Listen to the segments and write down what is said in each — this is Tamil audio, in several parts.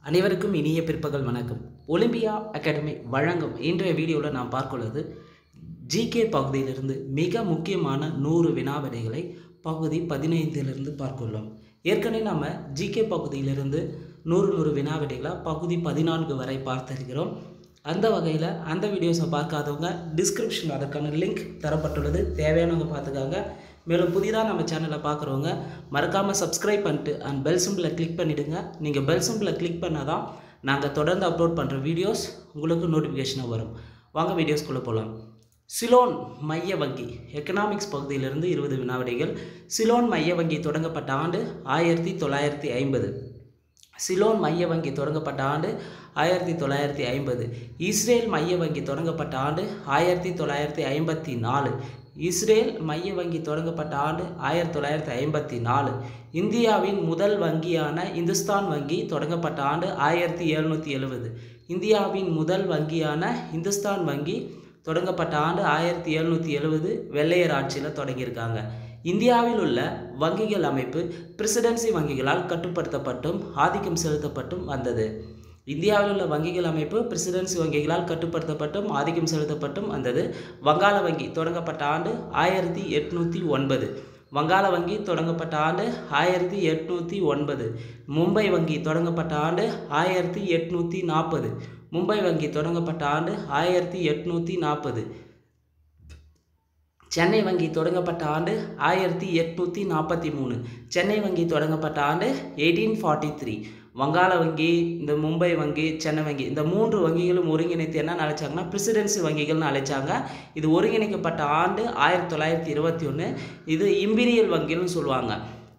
அனைவருக்கும் இனிய பிற்பகல் வணக்கம் ஒலிம்பியா அகாடமி வழங்கும் இன்றைய வீடியோவில் நாம் பார்க்குள்ளது ஜிகே பகுதியிலிருந்து மிக முக்கியமான நூறு வினாவிடைகளை பகுதி பதினைந்திலிருந்து பார்க்குள்ளோம் ஏற்கனவே நாம் ஜிகே பகுதியிலிருந்து நூறு நூறு வினாவிடைகளாக பகுதி பதினான்கு வரை பார்த்திருக்கிறோம் அந்த வகையில் அந்த வீடியோஸை பார்க்காதவங்க டிஸ்கிரிப்ஷன் அதற்கான லிங்க் தரப்பட்டுள்ளது தேவையானவங்க பார்த்துக்காங்க மேலும் புதிதாக நம்ம சேனலை பார்க்குறவங்க மறக்காமல் சப்ஸ்கிரைப் பண்ணிட்டு அண்ட் பெல் சிம்பிளை கிளிக் பண்ணிவிடுங்க நீங்கள் பெல் சிம்பிளை கிளிக் பண்ணால் தான் நாங்கள் தொடர்ந்து அப்லோட் பண்ணுற வீடியோஸ் உங்களுக்கு நோட்டிஃபிகேஷனாக வரும் வாங்க வீடியோஸ்குள்ளே போகலாம் சிலோன் மைய வங்கி எக்கனாமிக்ஸ் பகுதியிலிருந்து இருபது வினாவிடைகள் சிலோன் மைய வங்கி தொடங்கப்பட்ட ஆண்டு ஆயிரத்தி தொள்ளாயிரத்தி ஐம்பது சிலோன் மைய வங்கி தொடங்கப்பட்ட ஆண்டு ஆயிரத்தி தொள்ளாயிரத்தி ஐம்பது இஸ்ரேல் மைய வங்கி தொடங்கப்பட்ட ஆண்டு ஆயிரத்தி தொள்ளாயிரத்தி ஐம்பத்தி நாலு இஸ்ரேல் மைய வங்கி தொடங்கப்பட்ட ஆண்டு ஆயிரத்தி தொள்ளாயிரத்தி ஐம்பத்தி நாலு இந்தியாவின் முதல் வங்கியான இந்துஸ்தான் வங்கி தொடங்கப்பட்ட ஆண்டு ஆயிரத்தி எழுநூற்றி எழுபது இந்தியாவின் முதல் வங்கியான இந்துஸ்தான் வங்கி தொடங்கப்பட்ட ஆண்டு ஆயிரத்தி எழுநூற்றி எழுபது வெள்ளையர் ஆட்சியில் தொடங்கியிருக்காங்க இந்தியாவில் உள்ள வங்கிகள் அமைப்பு பிரசிடென்சி வங்கிகளால் கட்டுப்படுத்தப்பட்டும் ஆதிக்கம் செலுத்தப்பட்டும் வந்தது இந்தியாவில் உள்ள வங்கிகள் அமைப்பு பிரசிடென்சி வங்கிகளால் கட்டுப்படுத்தப்பட்டும் ஆதிக்கம் செலுத்தப்பட்டும் வந்தது வங்காள வங்கி தொடங்கப்பட்ட ஆண்டு ஆயிரத்தி எட்நூற்றி ஒன்பது வங்காள வங்கி தொடங்கப்பட்ட ஆண்டு ஆயிரத்தி எட்நூற்றி ஒன்பது மும்பை வங்கி தொடங்கப்பட்ட ஆண்டு ஆயிரத்தி எட்நூற்றி நாற்பது மும்பை வங்கி தொடங்கப்பட்ட ஆண்டு ஆயிரத்தி எட்நூற்றி நாற்பது சென்னை வங்கி தொடங்கப்பட்ட ஆண்டு ஆயிரத்தி எட்நூற்றி நாற்பத்தி மூணு சென்னை வங்கி தொடங்கப்பட்ட ஆண்டு எயிட்டீன் ஃபார்ட்டி த்ரீ வங்காள வங்கி இந்த மும்பை வங்கி சென்னை வங்கி இந்த மூன்று வங்கிகளும் ஒருங்கிணைத்து என்ன அழைச்சாங்கன்னா பிரசிடென்சி வங்கிகள்னு அழைச்சாங்க இது ஒருங்கிணைக்கப்பட்ட ஆண்டு ஆயிரத்தி தொள்ளாயிரத்தி இருபத்தி ஒன்று இது இம்பீரியல் வங்கின்னு சொல்லுவாங்க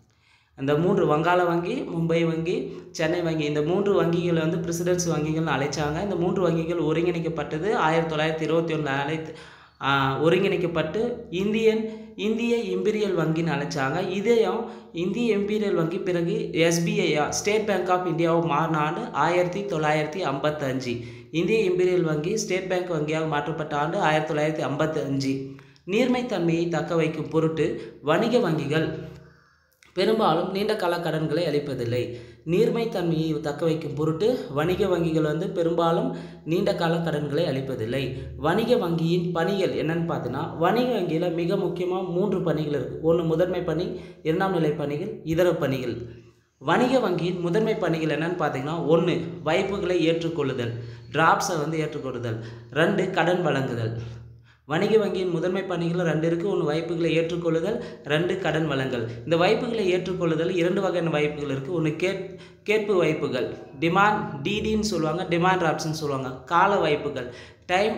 அந்த மூன்று வங்காள வங்கி மும்பை வங்கி சென்னை வங்கி இந்த மூன்று வங்கிகளை வந்து பிரசிடென்சி வங்கிகள்னு அழைச்சாங்க இந்த மூன்று வங்கிகள் ஒருங்கிணைக்கப்பட்டது ஆயிரத்தி தொள்ளாயிரத்தி இருபத்தி ஒன்றில் அழைத்து ஒருங்கிணைக்கப்பட்டு இந்தியன் இந்திய இம்பீரியல் வங்கின்னு அழைச்சாங்க இதையும் இந்திய இம்பீரியல் வங்கி பிறகு எஸ்பிஐயா ஸ்டேட் பேங்க் ஆஃப் இந்தியாவும் மாறின ஆண்டு ஆயிரத்தி தொள்ளாயிரத்தி ஐம்பத்தஞ்சு இந்திய இம்பீரியல் வங்கி ஸ்டேட் பேங்க் வங்கியாக மாற்றப்பட்ட ஆண்டு ஆயிரத்தி தொள்ளாயிரத்தி ஐம்பத்தஞ்சு நீர்மைத்தன்மையை தக்க வைக்கும் பொருட்டு வணிக வங்கிகள் பெரும்பாலும் நீண்ட கால கடன்களை அளிப்பதில்லை நீர்மைத்தன்மையை தக்க வைக்கும் பொருட்டு வணிக வங்கிகள் வந்து பெரும்பாலும் நீண்ட கால கடன்களை அளிப்பதில்லை வணிக வங்கியின் பணிகள் என்னன்னு பார்த்தீங்கன்னா வணிக வங்கியில் மிக முக்கியமாக மூன்று பணிகள் இருக்குது ஒன்று முதன்மை பணி இரண்டாம் நிலை பணிகள் இதர பணிகள் வணிக வங்கியின் முதன்மை பணிகள் என்னன்னு பார்த்தீங்கன்னா ஒன்று வைப்புகளை ஏற்றுக்கொள்ளுதல் டிராப்ஸை வந்து ஏற்றுக்கொள்ளுதல் ரெண்டு கடன் வழங்குதல் வணிக வங்கியின் முதன்மை பணிகள் ரெண்டு இருக்குது ஒன்று வாய்ப்புகளை ஏற்றுக்கொள்ளுதல் ரெண்டு கடன் வழங்கல் இந்த வாய்ப்புகளை ஏற்றுக்கொள்ளுதல் இரண்டு வகையான வாய்ப்புகள் இருக்குது ஒன்று கேட் கேட்பு வாய்ப்புகள் டிமாண்ட் டிடின்னு சொல்லுவாங்க டிமாண்ட் டிராப்ஸ்ன்னு சொல்லுவாங்க கால வாய்ப்புகள் டைம்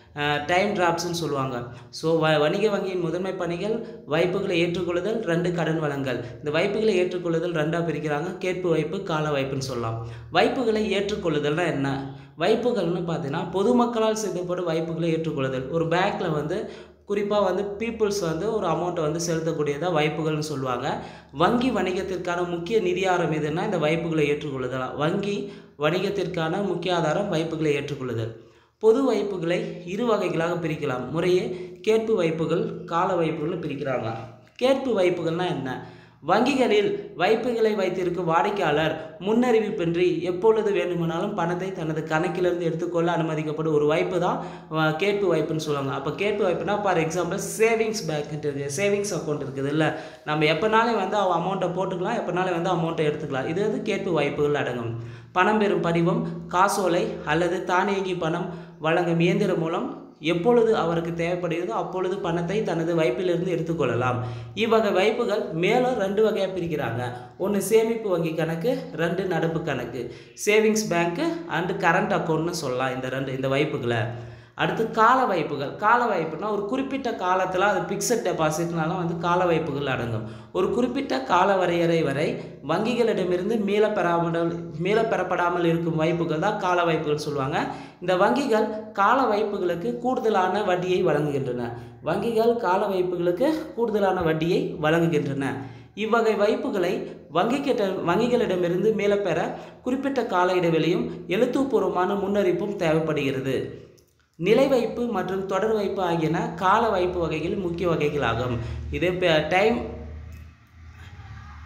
டைம் டிராப்ஸ்ன்னு சொல்லுவாங்க ஸோ வ வணிக வங்கியின் முதன்மை பணிகள் வாய்ப்புகளை ஏற்றுக்கொள்ளுதல் ரெண்டு கடன் வழங்கல் இந்த வாய்ப்புகளை ஏற்றுக்கொள்ளுதல் ரெண்டாக பிரிக்கிறாங்க கேட்பு வாய்ப்பு கால வாய்ப்புன்னு சொல்லலாம் வாய்ப்புகளை ஏற்றுக்கொள்ளுதல்னா என்ன வாய்ப்புகள்னு பார்த்தீங்கன்னா பொதுமக்களால் செய்யப்படும் வாய்ப்புகளை ஏற்றுக்கொள்ளுதல் ஒரு பேங்க்கில் வந்து குறிப்பாக வந்து பீப்புள்ஸ் வந்து ஒரு அமௌண்ட்டை வந்து செலுத்தக்கூடியதாக வாய்ப்புகள்னு சொல்லுவாங்க வங்கி வணிகத்திற்கான முக்கிய நிதி ஆதாரம் எதுன்னா இந்த வாய்ப்புகளை ஏற்றுக்கொள்ளுதல் வங்கி வணிகத்திற்கான முக்கிய ஆதாரம் வாய்ப்புகளை ஏற்றுக்கொள்ளுதல் பொது வாய்ப்புகளை இரு வகைகளாக பிரிக்கலாம் முறையே கேட்பு வாய்ப்புகள் கால வாய்ப்புகள் பிரிக்கிறாங்க கேட்பு வாய்ப்புகள்னால் என்ன வங்கிகளில் வைப்புகளை வைத்திருக்கும் வாடிக்கையாளர் முன்னறிவிப்பின்றி எப்பொழுது வேண்டுமானாலும் பணத்தை தனது கணக்கிலிருந்து எடுத்துக்கொள்ள அனுமதிக்கப்படும் ஒரு வாய்ப்பு தான் கேட்பு வாய்ப்புன்னு சொல்லுவாங்க அப்போ கேட்பு வாய்ப்புனா ஃபார் எக்ஸாம்பிள் சேவிங்ஸ் பேங்க் இருக்குது சேவிங்ஸ் அக்கௌண்ட் இருக்குது இல்லை நம்ம எப்போனாலும் வந்து அவன் அமௌண்ட்டை போட்டுக்கலாம் எப்போனாலும் வந்து அமௌண்ட்டை எடுத்துக்கலாம் இது வந்து கேட்பு வாய்ப்புகள் அடங்கும் பணம் பெறும் படிவம் காசோலை அல்லது தானியங்கி பணம் வழங்கும் இயந்திரம் மூலம் எப்பொழுது அவருக்கு தேவைப்படுகிறதோ அப்பொழுது பணத்தை தனது வைப்பிலிருந்து எடுத்துக்கொள்ளலாம் இவ்வகை வைப்புகள் மேலும் ரெண்டு வகையாக பிரிக்கிறாங்க ஒன்று சேமிப்பு வங்கி கணக்கு ரெண்டு நடப்பு கணக்கு சேவிங்ஸ் பேங்க்கு அண்டு கரண்ட் அக்கௌண்ட்னு சொல்லலாம் இந்த ரெண்டு இந்த வைப்புகளை அடுத்து கால வாய்ப்புகள் கால வாய்ப்புனா ஒரு குறிப்பிட்ட காலத்தில் அது பிக்சட் டெபாசிட்னாலும் வந்து கால வாய்ப்புகள் அடங்கும் ஒரு குறிப்பிட்ட கால வரையறை வரை வங்கிகளிடமிருந்து மீள பெறாமல் மீள பெறப்படாமல் இருக்கும் வாய்ப்புகள் தான் கால வாய்ப்புகள் சொல்லுவாங்க இந்த வங்கிகள் கால வாய்ப்புகளுக்கு கூடுதலான வட்டியை வழங்குகின்றன வங்கிகள் கால வாய்ப்புகளுக்கு கூடுதலான வட்டியை வழங்குகின்றன இவ்வகை வைப்புகளை வங்கிக்கிட்ட வங்கிகளிடமிருந்து மீளப்பெற குறிப்பிட்ட கால இடைவெளியும் எழுத்துப்பூர்வமான முன்னறிப்பும் தேவைப்படுகிறது நிலை வைப்பு மற்றும் தொடர் வைப்பு ஆகியன கால வைப்பு வகைகள் முக்கிய வகைகளாகும் இது டைம்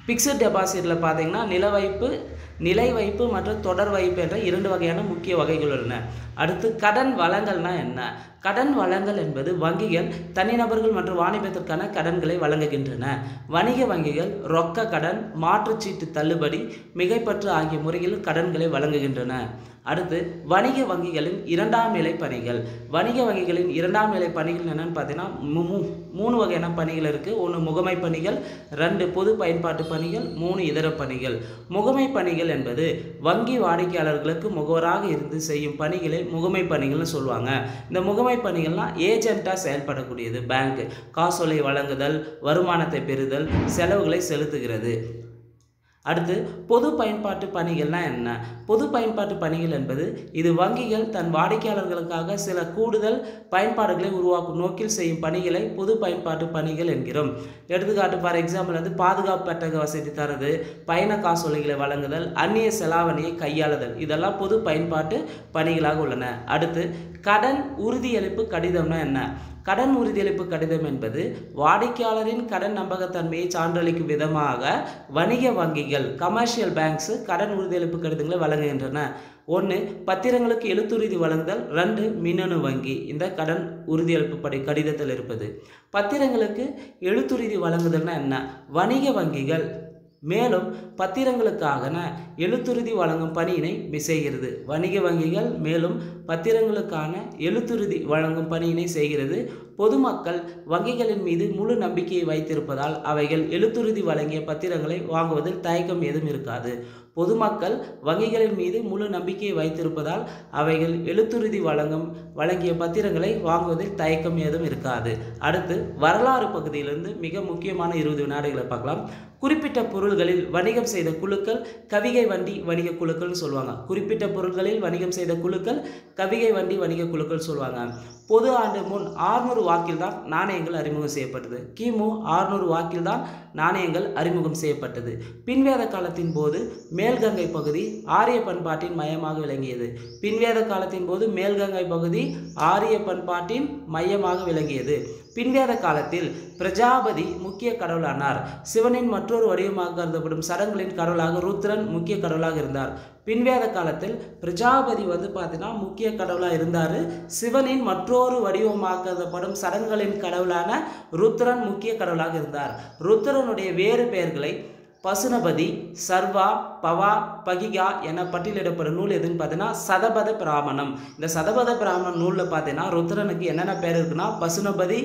பிக்சட் டெபாசிட்டில் பார்த்தீங்கன்னா நில வைப்பு நிலை வைப்பு மற்றும் தொடர் வைப்பு என்ற இரண்டு வகையான முக்கிய வகைகள் உள்ளன அடுத்து கடன் வழங்கல்னா என்ன கடன் வழங்கல் என்பது வங்கிகள் தனிநபர்கள் மற்றும் வாணிபத்திற்கான கடன்களை வழங்குகின்றன வணிக வங்கிகள் ரொக்க கடன் மாற்றுச்சீட்டு தள்ளுபடி மிகைப்பற்று ஆகிய முறைகளில் கடன்களை வழங்குகின்றன அடுத்து வணிக வங்கிகளின் இரண்டாம் நிலை பணிகள் வணிக வங்கிகளின் இரண்டாம் நிலை பணிகள் என்னன்னு பார்த்தீங்கன்னா மூ- மூ- மூணு வகையான பணிகள் இருக்குது ஒன்று முகமை பணிகள் ரெண்டு பொது பயன்பாட்டு பணிகள் மூணு இதர பணிகள் முகமை பணிகள் என்பது வங்கி வாடிக்கையாளர்களுக்கு முகவராக இருந்து செய்யும் பணிகளை முகமை பணிகள்னு சொல்லுவாங்க இந்த முகமை பணிகள்லாம் ஏஜென்ட்டாக செயல்படக்கூடியது பேங்க் காசோலை வழங்குதல் வருமானத்தை பெறுதல் செலவுகளை செலுத்துகிறது அடுத்து பொது பயன்பாட்டு பணிகள்னா என்ன பொது பயன்பாட்டு பணிகள் என்பது இது வங்கிகள் தன் வாடிக்கையாளர்களுக்காக சில கூடுதல் பயன்பாடுகளை உருவாக்கும் நோக்கில் செய்யும் பணிகளை பொது பயன்பாட்டு பணிகள் என்கிறோம் எடுத்துக்காட்டு ஃபார் எக்ஸாம்பிள் வந்து பாதுகாப்பு பெட்டக வசதி தரது பயண காசோலைகளை வழங்குதல் அந்நிய செலாவணியை கையாளுதல் இதெல்லாம் பொது பயன்பாட்டு பணிகளாக உள்ளன அடுத்து கடன் உறுதியளிப்பு கடிதம்னா என்ன கடன் உறுதியளிப்பு கடிதம் என்பது வாடிக்கையாளரின் கடன் நம்பகத்தன்மையை சான்றளிக்கும் விதமாக வணிக வங்கிகள் கமர்ஷியல் பேங்க்ஸ் கடன் உறுதியளிப்பு கடிதங்களை வழங்குகின்றன ஒன்று பத்திரங்களுக்கு எழுத்துறுதி வழங்குதல் ரெண்டு மின்னணு வங்கி இந்த கடன் உறுதியளிப்பு படி கடிதத்தில் இருப்பது பத்திரங்களுக்கு எழுத்துறுதி வழங்குதல்னா என்ன வணிக வங்கிகள் மேலும் பத்திரங்களுக்காகன எழுத்துறுதி வழங்கும் பணியினை செய்கிறது வணிக வங்கிகள் மேலும் பத்திரங்களுக்கான எழுத்துறுதி வழங்கும் பணியினை செய்கிறது பொதுமக்கள் வங்கிகளின் மீது முழு நம்பிக்கையை வைத்திருப்பதால் அவைகள் எழுத்துறுதி வழங்கிய பத்திரங்களை வாங்குவதில் தயக்கம் ஏதும் இருக்காது பொதுமக்கள் வங்கிகளின் மீது முழு நம்பிக்கையை வைத்திருப்பதால் அவைகள் எழுத்துறுதி வழங்கும் வழங்கிய பத்திரங்களை வாங்குவதில் தயக்கம் ஏதும் இருக்காது அடுத்து வரலாறு பகுதியிலிருந்து மிக முக்கியமான இருபது வினாடிகளை பார்க்கலாம் குறிப்பிட்ட பொருள்களில் வணிகம் செய்த குழுக்கள் கவிகை வண்டி வணிக குழுக்கள்னு சொல்லுவாங்க குறிப்பிட்ட பொருட்களில் வணிகம் செய்த குழுக்கள் கவிகை வண்டி வணிக குழுக்கள் சொல்லுவாங்க பொது ஆண்டு முன் ஆறுநூறு வாக்கில் தான் நாணயங்கள் அறிமுகம் செய்யப்பட்டது கிமு ஆறுநூறு வாக்கில் தான் நாணயங்கள் அறிமுகம் செய்யப்பட்டது பின்வேத காலத்தின் போது மேல்கங்கை பகுதி ஆரிய பண்பாட்டின் மையமாக விளங்கியது பின்வேத காலத்தின் போது மேல்கங்கை பகுதி ஆரிய பண்பாட்டின் மையமாக விளங்கியது பின்வேத காலத்தில் பிரஜாபதி முக்கிய கடவுளானார் சிவனின் மற்றொரு வடிவமாக கருதப்படும் சடங்குகளின் கடவுளாக ருத்ரன் முக்கிய கடவுளாக இருந்தார் பின்வேத காலத்தில் பிரஜாபதி வந்து பார்த்தீங்கன்னா முக்கிய கடவுளாக இருந்தார் சிவனின் மற்றொரு வடிவமாக கருதப்படும் சடங்குகளின் கடவுளான ருத்ரன் முக்கிய கடவுளாக இருந்தார் ருத்ரனுடைய வேறு பெயர்களை பசுனபதி சர்வா பவா பகிகா என பட்டியலிடப்படும் நூல் எதுன்னு பார்த்தீங்கன்னா சதபத பிராமணம் இந்த சதபத பிராமணம் நூலில் பார்த்தீங்கன்னா ருத்ரனுக்கு என்னென்ன பேர் இருக்குன்னா பசுனபதி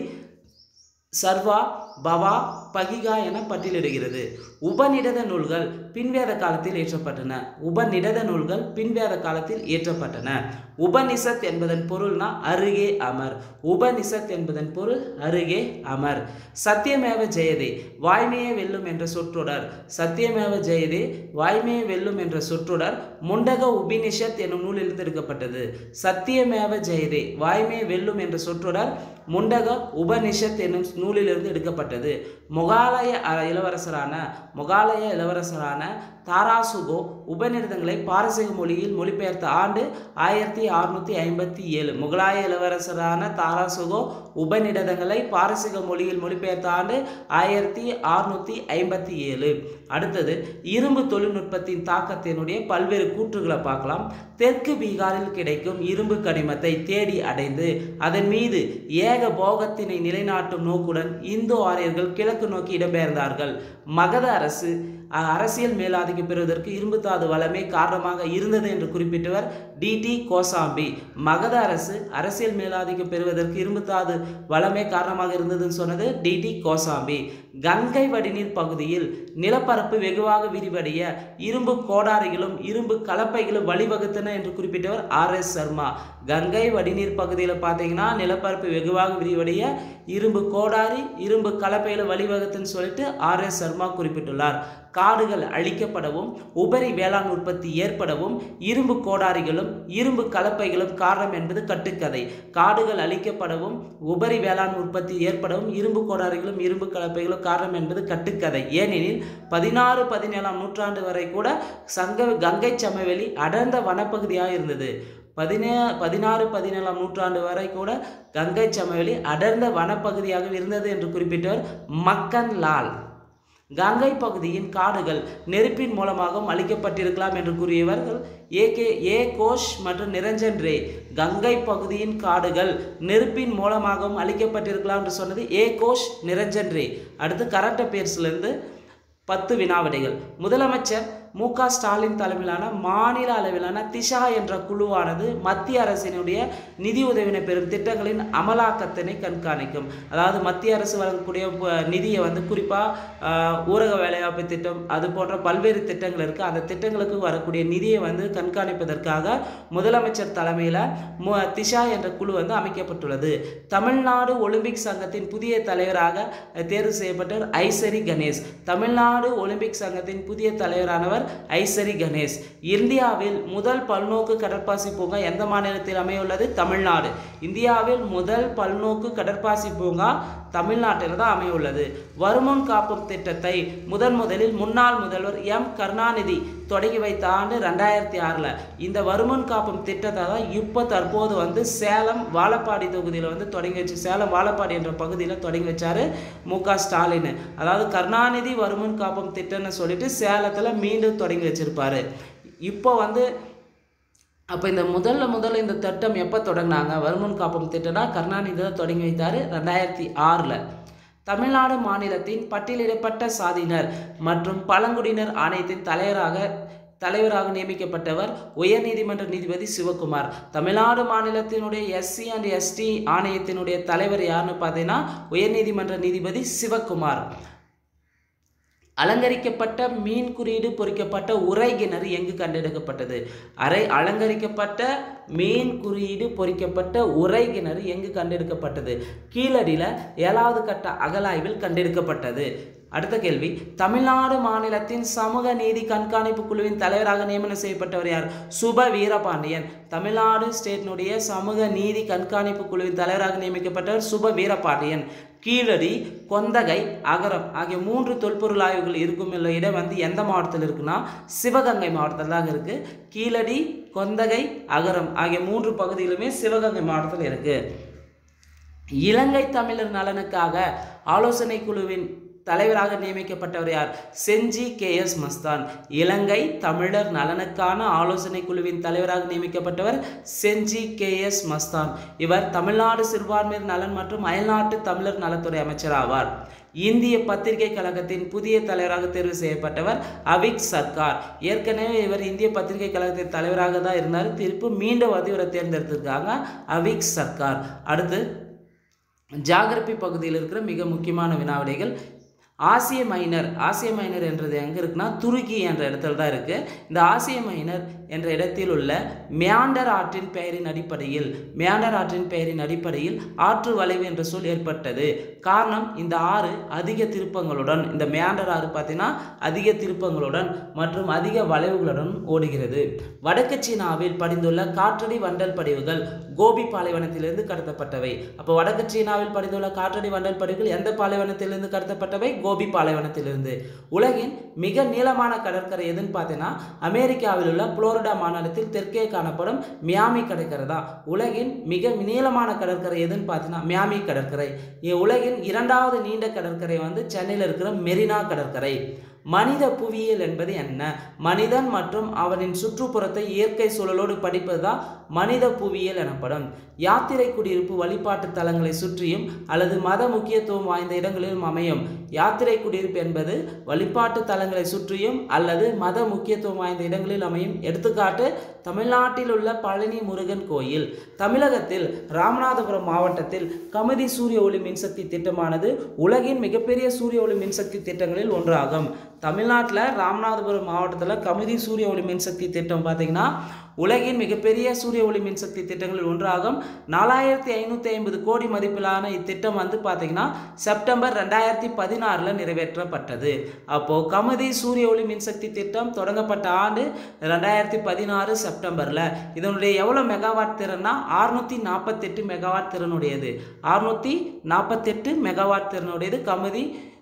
சர்வா பவா பகிகா என பட்டியலிடுகிறது உபநிடத நூல்கள் பின்வேத காலத்தில் இயற்றப்பட்டன உபநிடத நூல்கள் பின்வேத காலத்தில் இயற்றப்பட்டன உபனிஷத் என்பதன் பொருள்னா அருகே அமர் உபனிஷத் என்பதன் பொருள் அருகே அமர் சத்தியமேவ ஜெயதே வாய்மையே வெல்லும் என்ற சொற்றொடர் சத்தியமேவ ஜெயதே வாய்மையே வெல்லும் என்ற சொற்றொடர் முண்டக உபினிஷத் என்னும் நூலிலிருந்து எடுக்கப்பட்டது சத்தியமேவ ஜெயதே வாய்மையே வெல்லும் என்ற சொற்றொடர் முண்டக உபனிஷத் என்னும் நூலிலிருந்து எடுக்கப்பட்டது முகாலய அ- இளவரசரான முகாலய இளவரசரான தாராசுகோ உபநிடதங்களை பாரசீக மொழியில் மொழிபெயர்த்த ஆண்டு ஆயிரத்தி அறுநூற்றி ஐம்பத்தி ஏழு முகலாய இளவரசரான தாராசுகோ உபநிடதங்களை பாரசீக மொழியில் மொழிபெயர்த்த ஆண்டு ஆயிரத்தி அறுநூற்றி ஐம்பத்தி ஏழு அடுத்தது இரும்பு தொழில்நுட்பத்தின் தாக்கத்தினுடைய பல்வேறு கூற்றுகளை பார்க்கலாம் தெற்கு பீகாரில் கிடைக்கும் இரும்பு கனிமத்தை தேடி அடைந்து அதன் மீது ஏக போகத்தினை நிலைநாட்டும் நோக்குடன் இந்து ஆரியர்கள் கிழக்கு நோக்கி இடம்பெயர்ந்தார்கள் மகத அரசு அஹ், அரசியல் மேலாதிக்கம் பெறுவதற்கு இரும்பு தாது வளமே காரணமாக இருந்தது என்று குறிப்பிட்டவர் டிடி கோசாம்பி மகத அரசு அரசியல் மேலாதிக்கம் பெறுவதற்கு இரும்பு தாது வளமே காரணமாக இருந்ததுன்னு சொன்னது டிடி கோசாம்பி கங்கை வடிநீர் பகுதியில் நிலப்பரப்பு வெகுவாக விரிவடைய இரும்பு கோடாரிகளும் இரும்பு கலப்பைகளும் வழிவகுத்தன என்று குறிப்பிட்டவர் ஆர் எஸ் சர்மா கங்கை வடிநீர் பகுதியில் பார்த்தீங்கன்னா நிலப்பரப்பு வெகுவாக விரிவடைய இரும்பு கோடாரி இரும்பு கலப்பைகளை வழிவகுத்துன்னு சொல்லிட்டு ஆர் எஸ் சர்மா குறிப்பிட்டுள்ளார் காடுகள் அழிக்கப்படவும் உபரி வேளாண் உற்பத்தி ஏற்படவும் இரும்பு கோடாரிகளும் இரும்பு கலப்பைகளும் காரணம் என்பது கட்டுக்கதை காடுகள் அழிக்கப்படவும் உபரி வேளாண் உற்பத்தி ஏற்படவும் இரும்பு கோடாரிகளும் இரும்பு கலப்பைகளும் காரணம் என்பது கட்டுக்கதை ஏனெனில் பதினாறு பதினேழாம் நூற்றாண்டு வரை கூட சங்க கங்கை சமவெளி அடர்ந்த வனப்பகுதியாக இருந்தது பதினே பதினாறு பதினேழாம் நூற்றாண்டு வரை கூட கங்கை சமவெளி அடர்ந்த வனப்பகுதியாக இருந்தது என்று குறிப்பிட்டவர் மக்கன் லால் கங்கை பகுதியின் காடுகள் நெருப்பின் மூலமாகவும் அழிக்கப்பட்டிருக்கலாம் என்று கூறியவர்கள் ஏ கே ஏ கோஷ் மற்றும் நிரஞ்சன் ரே கங்கை பகுதியின் காடுகள் நெருப்பின் மூலமாகவும் அழிக்கப்பட்டிருக்கலாம் என்று சொன்னது ஏ கோஷ் நிரஞ்சன் ரே அடுத்து கரண்ட் அஃபேர்ஸ்லேருந்து பத்து வினாவிடைகள் முதலமைச்சர் மு க ஸ்டாலின் தலைமையிலான மாநில அளவிலான திஷா என்ற குழுவானது மத்திய அரசினுடைய நிதி உதவினை பெறும் திட்டங்களின் அமலாக்கத்தினை கண்காணிக்கும் அதாவது மத்திய அரசு வழங்கக்கூடிய ப- நிதியை வந்து குறிப்பாக ஊரக வேலைவாய்ப்பு திட்டம் அது போன்ற பல்வேறு திட்டங்கள் இருக்குது அந்த திட்டங்களுக்கு வரக்கூடிய நிதியை வந்து கண்காணிப்பதற்காக முதலமைச்சர் தலைமையில் மு திஷா என்ற குழு வந்து அமைக்கப்பட்டுள்ளது தமிழ்நாடு ஒலிம்பிக் சங்கத்தின் புதிய தலைவராக தேர்வு செய்யப்பட்டவர் ஐசரி கணேஷ் தமிழ்நாடு ஒலிம்பிக் சங்கத்தின் புதிய தலைவரானவர் ஐசரி கணேஷ் இந்தியாவில் முதல் பல்நோக்கு கடற்பாசி பூங்கா எந்த மாநிலத்தில் அமையுள்ளது தமிழ்நாடு இந்தியாவில் முதல் பல்நோக்கு கடற்பாசி பூங்கா தமிழ்நாட்டில் தான் அமையுள்ளது வருமுன் காப்பும் திட்டத்தை முதன் முதலில் முன்னாள் முதல்வர் எம் கருணாநிதி தொடங்கி வைத்த ஆண்டு ரெண்டாயிரத்தி ஆறில் இந்த வருமுன் காப்பும் திட்டத்தை தான் இப்போ தற்போது வந்து சேலம் வாழப்பாடி தொகுதியில் வந்து தொடங்கி வச்சு சேலம் வாழப்பாடி என்ற பகுதியில் தொடங்கி வச்சாரு மு க ஸ்டாலின் அதாவது கருணாநிதி வருமுன் காப்பும் திட்டம்னு சொல்லிட்டு சேலத்தில் மீண்டும் தொடங்கி வச்சிருப்பாரு இப்போ வந்து அப்போ இந்த முதல்ல முதல்ல இந்த திட்டம் எப்போ தொடங்கினாங்க வருமுன் காப்பம் திட்டம்னா கருணாநிதி தான் தொடங்கி வைத்தார் ரெண்டாயிரத்தி ஆறில் தமிழ்நாடு மாநிலத்தின் பட்டியலிடப்பட்ட சாதியினர் மற்றும் பழங்குடியினர் ஆணையத்தின் தலைவராக தலைவராக நியமிக்கப்பட்டவர் உயர்நீதிமன்ற நீதிபதி சிவகுமார் தமிழ்நாடு மாநிலத்தினுடைய எஸ்சி அண்ட் எஸ்டி ஆணையத்தினுடைய தலைவர் யாருன்னு பார்த்தீங்கன்னா உயர்நீதிமன்ற நீதிபதி சிவகுமார் அலங்கரிக்கப்பட்ட மீன் குறியீடு பொறிக்கப்பட்ட உரை கிணறு எங்கு கண்டெடுக்கப்பட்டது அரை அலங்கரிக்கப்பட்ட மீன் குறியீடு பொறிக்கப்பட்ட உரை கிணறு எங்கு கண்டெடுக்கப்பட்டது கீழடியில் ஏழாவது கட்ட அகலாய்வில் கண்டெடுக்கப்பட்டது அடுத்த கேள்வி தமிழ்நாடு மாநிலத்தின் சமூக நீதி கண்காணிப்பு குழுவின் தலைவராக நியமனம் செய்யப்பட்டவர் யார் சுப வீரபாண்டியன் தமிழ்நாடு ஸ்டேட்டினுடைய சமூக நீதி கண்காணிப்பு குழுவின் தலைவராக நியமிக்கப்பட்டவர் சுப வீரபாண்டியன் கீழடி கொந்தகை அகரம் ஆகிய மூன்று தொல்பொருள் ஆய்வுகள் இருக்கும் உள்ள இடம் வந்து எந்த மாவட்டத்தில் இருக்குன்னா சிவகங்கை மாவட்டத்தில் தான் இருக்குது கீழடி கொந்தகை அகரம் ஆகிய மூன்று பகுதிகளுமே சிவகங்கை மாவட்டத்தில் இருக்குது இலங்கை தமிழர் நலனுக்காக ஆலோசனை குழுவின் தலைவராக நியமிக்கப்பட்டவர் யார் செஞ்சி கே எஸ் மஸ்தான் இலங்கை தமிழர் நலனுக்கான ஆலோசனை குழுவின் தலைவராக நியமிக்கப்பட்டவர் செஞ்சி கே எஸ் மஸ்தான் இவர் தமிழ்நாடு சிறுபான்மையர் நலன் மற்றும் அயல்நாட்டு தமிழர் நலத்துறை அமைச்சர் ஆவார் இந்திய பத்திரிகை கழகத்தின் புதிய தலைவராக தேர்வு செய்யப்பட்டவர் அவிக் சர்க்கார் ஏற்கனவே இவர் இந்திய பத்திரிகை கழகத்தின் தலைவராக தான் இருந்தார் திருப்பி மீண்டும் வந்து இவரை தேர்ந்தெடுத்திருக்காங்க அவிக் சர்க்கார் அடுத்து ஜாகிரபி பகுதியில் இருக்கிற மிக முக்கியமான வினாவிடைகள் ஆசிய மைனர் ஆசிய மைனர் என்றது எங்கே இருக்குன்னா துருக்கி என்ற இடத்துல தான் இருக்குது இந்த ஆசிய மைனர் என்ற இடத்தில் உள்ள மியாண்டர் ஆற்றின் பெயரின் அடிப்படையில் மியாண்டர் ஆற்றின் பெயரின் அடிப்படையில் ஆற்று வளைவு என்ற சொல் ஏற்பட்டது காரணம் இந்த ஆறு அதிக திருப்பங்களுடன் இந்த மியாண்டர் ஆறு பார்த்தீங்கன்னா அதிக திருப்பங்களுடன் மற்றும் அதிக வளைவுகளுடன் ஓடுகிறது வடக்கு சீனாவில் படிந்துள்ள காற்றடி வண்டல் படிவுகள் கோபி பாலைவனத்திலிருந்து கடத்தப்பட்டவை அப்போ வடக்கு சீனாவில் படிந்துள்ள காற்றடி வண்டல் படிவுகள் எந்த பாலைவனத்திலிருந்து கடத்தப்பட்டவை கோபி பாலைவனத்திலிருந்து உலகின் மிக நீளமான கடற்கரை எதுன்னு பார்த்தீங்கன்னா அமெரிக்காவில் உள்ள புளோரிடா மாநிலத்தில் தெற்கே காணப்படும் மியாமி கடற்கரை தான் உலகின் மிக நீளமான கடற்கரை எதுன்னு பார்த்தீங்கன்னா மியாமி கடற்கரை இ- உலகின் இரண்டாவது நீண்ட கடற்கரை வந்து சென்னையில் இருக்கிற மெரினா கடற்கரை மனித புவியியல் என்பது என்ன மனிதன் மற்றும் அவனின் சுற்றுப்புறத்தை இயற்கை சூழலோடு படிப்பது தான் மனித புவியியல் எனப்படும் யாத்திரை குடியிருப்பு வழிபாட்டு தலங்களை சுற்றியும் அல்லது மத முக்கியத்துவம் வாய்ந்த இடங்களிலும் அமையும் யாத்திரை குடியிருப்பு என்பது வழிபாட்டு தலங்களை சுற்றியும் அல்லது மத முக்கியத்துவம் வாய்ந்த இடங்களில் அமையும் எடுத்துக்காட்டு தமிழ்நாட்டில் உள்ள பழனி முருகன் கோயில் தமிழகத்தில் ராமநாதபுரம் மாவட்டத்தில் கமதி சூரிய ஒளி மின்சக்தி திட்டமானது உலகின் மிகப்பெரிய சூரிய ஒளி மின்சக்தி திட்டங்களில் ஒன்றாகும் தமிழ்நாட்டில் ராமநாதபுரம் மாவட்டத்தில் கமிதி சூரிய ஒளி மின்சக்தி திட்டம் பார்த்தீங்கன்னா உலகின் மிகப்பெரிய சூரிய ஒளி மின்சக்தி திட்டங்களில் ஒன்றாகும் நாலாயிரத்தி ஐநூற்றி ஐம்பது கோடி மதிப்பிலான இத்திட்டம் வந்து பார்த்தீங்கன்னா செப்டம்பர் ரெண்டாயிரத்தி பதினாறில் நிறைவேற்றப்பட்டது அப்போது கமதி சூரிய ஒளி மின்சக்தி திட்டம் தொடங்கப்பட்ட ஆண்டு ரெண்டாயிரத்தி பதினாறு செப்டம்பரில் இதனுடைய எவ்வளோ மெகாவாட் திறன்னா அறுநூற்றி நாற்பத்தெட்டு மெகாவாட் திறனுடையது அறுநூற்றி நாற்பத்தெட்டு மெகாவாட் திறனுடையது கமதி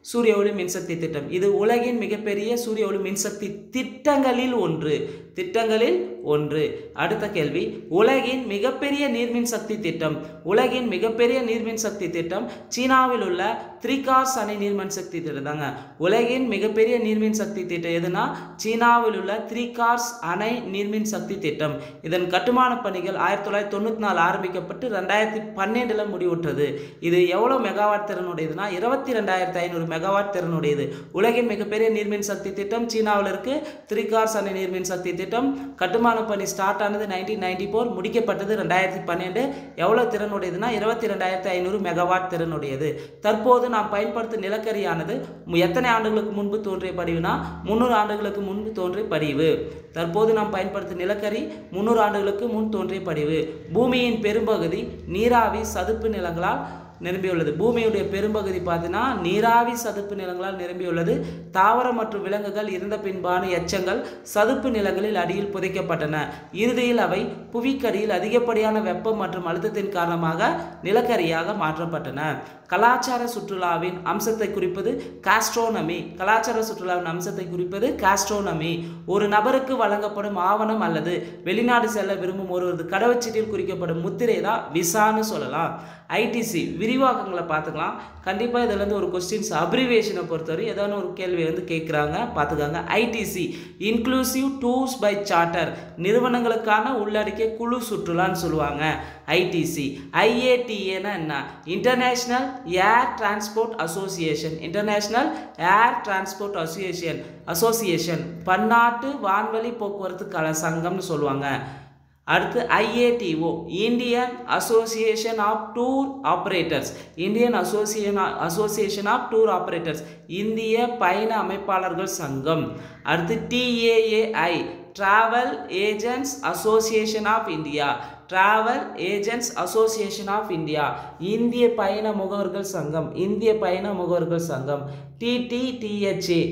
சூரிய ஒளி மின்சக்தி திட்டம் இது உலகின் மிகப்பெரிய சூரிய ஒளி மின்சக்தி திட்டங்களில் ஒன்று திட்டங்களில் ஒன்று அடுத்த கேள்வி உலகின் மிகப்பெரிய நீர்மின் சக்தி திட்டம் உலகின் மிகப்பெரிய நீர்மின் சக்தி திட்டம் சீனாவில் உள்ள த்ரிகார்ஸ் அணை நீர்மின் சக்தி திட்டம் தாங்க உலகின் மிகப்பெரிய நீர்மின் சக்தி திட்டம் எதுனா சீனாவில் உள்ள த்ரிகார்ஸ் அணை நீர்மின் சக்தி திட்டம் இதன் கட்டுமான பணிகள் ஆயிரத்தி தொள்ளாயிரத்தி தொண்ணூற்றி நாலு ஆரம்பிக்கப்பட்டு ரெண்டாயிரத்தி பன்னெண்டில் முடிவுற்றது இது எவ்வளோ மெகாவாட் திறனுடையதுன்னா இருபத்தி ரெண்டாயிரத்தி ஐநூறு மெகாவாட் திறனுடையது உலகின் மிகப்பெரிய நீர்மின் சக்தி திட்டம் சீனாவில் இருக்கு த்ரிகார்ஸ் அணை நீர்மின் சக்தி திட்டம் கட்டுமான பணி ஸ்டார்ட் ஆனது நைன்டீன் நைன்டி ஃபோர் முடிக்கப்பட்டது ரெண்டாயிரத்தி பன்னெண்டு எவ்வளோ திறனுடையதுன்னா இருபத்தி ரெண்டாயிரத்தி ஐநூறு மெகாவாட் திறனுடையது தற்போது நாம் பயன்படுத்தும் நிலக்கரியானது மு- எத்தனை ஆண்டுகளுக்கு முன்பு தோன்றிய பதிவுனா முந்நூறு ஆண்டுகளுக்கு முன்பு தோன்றிய பதிவு தற்போது நாம் பயன்படுத்தும் நிலக்கரி முந்நூறு ஆண்டுகளுக்கு முன் தோன்றிய பதிவு பூமியின் பெரும்பகுதி நீராவி சதுப்பு நிலங்களால் நிரம்பியுள்ளது பூமியுடைய பெரும்பகுதி பார்த்தீங்கன்னா நீராவி சதுப்பு நிலங்களால் நிரம்பியுள்ளது தாவரம் மற்றும் விலங்குகள் இருந்த பின்பான எச்சங்கள் சதுப்பு நிலங்களில் அடியில் புதைக்கப்பட்டன இறுதியில் அவை புவிக்கடியில் அதிகப்படியான வெப்பம் மற்றும் அழுத்தத்தின் காரணமாக நிலக்கரியாக மாற்றப்பட்டன கலாச்சார சுற்றுலாவின் அம்சத்தை குறிப்பது காஸ்ட்ரோனமி கலாச்சார சுற்றுலாவின் அம்சத்தை குறிப்பது காஸ்ட்ரோனமி ஒரு நபருக்கு வழங்கப்படும் ஆவணம் அல்லது வெளிநாடு செல்ல விரும்பும் ஒருவரது கடவுச்சீட்டில் குறிக்கப்படும் முத்திரை தான் விசான்னு சொல்லலாம் ஐடிசி விரிவாக்கங்களை பார்த்துக்கலாம் கண்டிப்பாக இதுல இருந்து ஒரு கொஸ்டின்ஸ் அப்ரிவேஷனை பொறுத்தவரை ஏதாவது ஒரு கேள்வி வந்து கேட்குறாங்க பார்த்துக்காங்க ITC inclusive tours by charter நிறுவனங்களுக்கான உள்ளடக்கிய குழு சுற்றுலான்னு சொல்லுவாங்க ஐடிசி ஐஏடிஏன்னா என்ன international air transport association international air transport association association பன்னாட்டு வான்வழி போக்குவரத்து கல சங்கம்னு சொல்லுவாங்க அடுத்து IATO Indian association of tour operators Indian association association of tour operators இந்திய பயண அமைப்பாளர்கள் சங்கம் அடுத்து TAAI travel agents association of India travel agents association of India இந்திய பயண முகவர்கள் சங்கம் இந்திய பயண முகவர்கள் சங்கம் டிடிடிஹெச்ஏ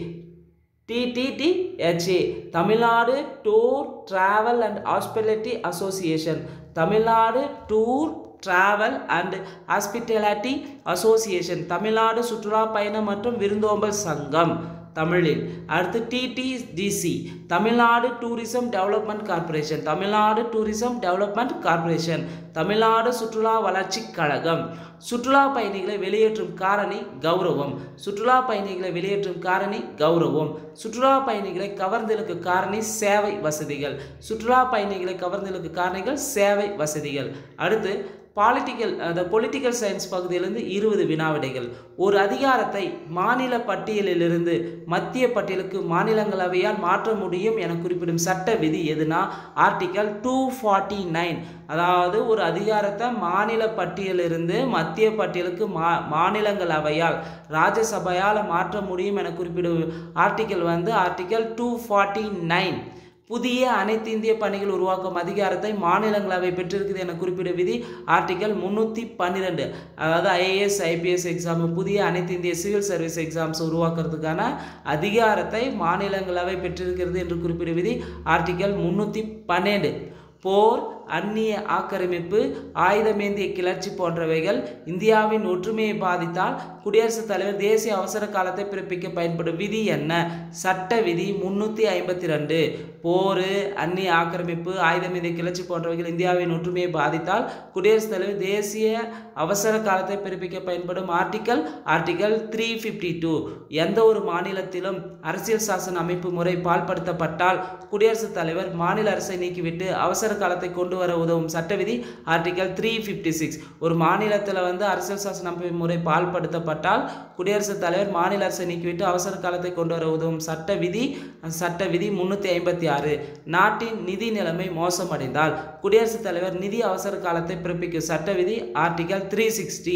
TTTHA Tamil Nadu tour travel and hospitality association Tamil Nadu tour travel and hospitality association Tamil Nadu சுற்றுலா பயணம் மற்றும் விருந்தோம்பல் சங்கம் தமிழில் அடுத்து TTDC Tamil Nadu tourism development corporation Tamil Nadu tourism development corporation Tamil Nadu சுற்றுலா வளர்ச்சிக் கழகம் சுற்றுலா பயணிகளை வெளியேற்றும் காரணி கௌரவம் சுற்றுலா பயணிகளை வெளியேற்றும் காரணி கௌரவம் சுற்றுலா பயணிகளை கவர்ந்தெழுக்கு காரணி சேவை வசதிகள் சுற்றுலா பயணிகளை கவர்ந்தெழுக்கு காரணிகள் சேவை வசதிகள் அடுத்து பாலிட்டிக்கல் அந்த பொலிட்டிக்கல் சயின்ஸ் பகுதியிலிருந்து இருபது வினாவிடைகள் ஒரு அதிகாரத்தை மாநில பட்டியலிலிருந்து மத்திய பட்டியலுக்கு மாநிலங்களவையால் மாற்ற முடியும் என குறிப்பிடும் சட்ட விதி எதுனா ஆர்டிகல் டூ ஃபார்ட்டி நைன் அதாவது ஒரு அதிகாரத்தை மாநில பட்டியலிருந்து மத்திய பட்டியலுக்கு மா மாநிலங்களவையால் ராஜ்யசபையால் மாற்ற முடியும் என குறிப்பிடும் ஆர்டிகல் வந்து ஆர்டிகல் டூ ஃபார்ட்டி நைன் புதிய அனைத்து இந்திய பணிகள் உருவாக்கும் அதிகாரத்தை மாநிலங்களவை பெற்றிருக்குது என குறிப்பிட விதி ஆர்டிகல் முந்நூற்றி பன்னிரெண்டு அதாவது ஐஏஎஸ் ஐபிஎஸ் எக்ஸாம் புதிய அனைத்து இந்திய சிவில் சர்வீஸ் எக்ஸாம்ஸ் உருவாக்குறதுக்கான அதிகாரத்தை மாநிலங்களவை பெற்றிருக்கிறது என்று குறிப்பிட விதி ஆர்டிகல் முந்நூற்றி பன்னெண்டு போர் அந்நிய ஆக்கிரமிப்பு ஆயுதமேந்திய கிளர்ச்சி போன்றவைகள் இந்தியாவின் ஒற்றுமையை பாதித்தால் குடியரசுத் தலைவர் தேசிய அவசர காலத்தை பிறப்பிக்க பயன்படும் விதி என்ன சட்ட விதி முன்னூற்றி ஐம்பத்தி ரெண்டு போர் அந்நிய ஆக்கிரமிப்பு ஆயுதமேந்திய கிளர்ச்சி போன்றவைகள் இந்தியாவின் ஒற்றுமையை பாதித்தால் குடியரசுத் தலைவர் தேசிய அவசர காலத்தை பிறப்பிக்க பயன்படும் article article three fifty two எந்த ஒரு மாநிலத்திலும் அரசியல் சாசன அமைப்பு முறை பால்படுத்தப்பட்டால் குடியரசுத் தலைவர் மாநில அரசை நீக்கிவிட்டு அவசர காலத்தை கொண்டு வர உதவும் சட்ட விதி ஆர்டிகல் த்ரீ ஃபிஃப்டி சிக்ஸ் ஒரு மாநிலத்தில் வந்து அரசியல் சாசன அமைப்பு முறை பால்படுத்தப்பட்டால் குடியரசுத் தலைவர் மாநில அரசை நீக்கிவிட்டு அவசர காலத்தை கொண்டு வர உதவும் சட்ட விதி சட்ட விதி முன்னூற்றி ஐம்பத்தி ஆறு நாட்டின் நிதி நிலைமை மோசமடைந்தால் குடியரசுத் தலைவர் நிதி அவசர காலத்தை பிறப்பிக்கும் சட்ட விதி article three sixty